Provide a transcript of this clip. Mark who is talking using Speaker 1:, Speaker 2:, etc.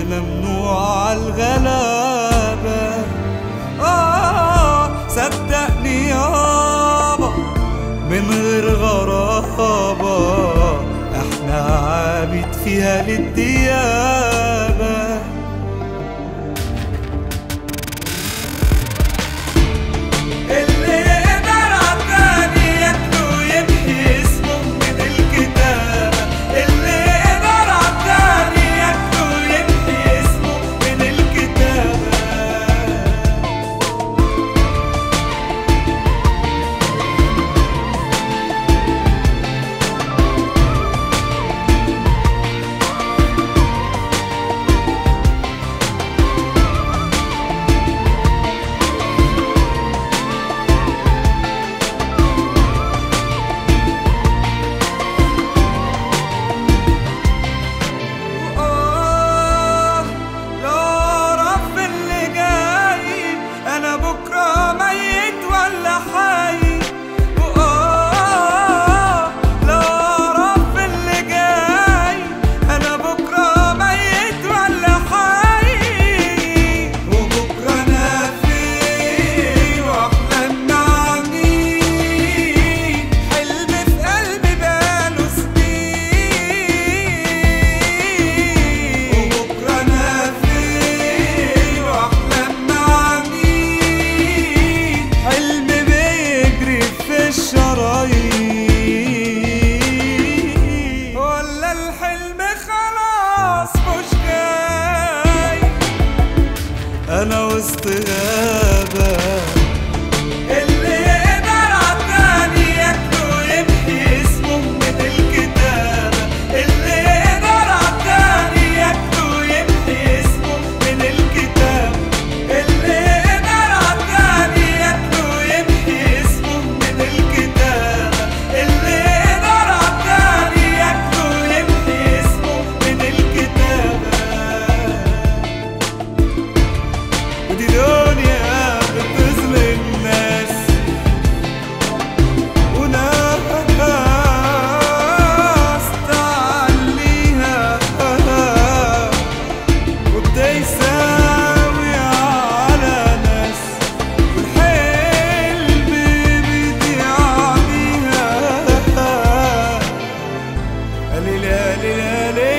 Speaker 1: احنا ممنوع الغلابة آه صدقني يابا من غير غرابة احنا عابد فيها للديابة اللي يقدر عالتاني ياكله يمحي اسمه من الكتابة اللي يقدر عالتاني ياكله يمحي اسمه من الكتابة وآه لو أعرف اللي جاي أنا بكرة ميت ولا حي وآه لو أعرف اللي جاي أنا بكرة ميت ولا حي وبكرة أنا فين وأحلم مع مين حلم في قلبي بقاله سنين وبكرة أنا فين وأحلم مع مين حلم بيجري في الشرايين ولا الحلم خلاص مش جاي أنا وسط غابة اللي يقدر عالتاني ياكله يمحي اسمه من الكتابة اللي يقدر عالتاني ياكله يمحي اسمه من الكتابة اللي يقدر عالتاني ياكله يمحي اسمه من الكتابة اللي يقدر عالتاني ياكله يمحي اسمه من الكتابة ودي دنيا بتظلم الناس وناس تعليها وده يساوي على ناس والحلم بيضيع بيها ليلى ليلى ليلى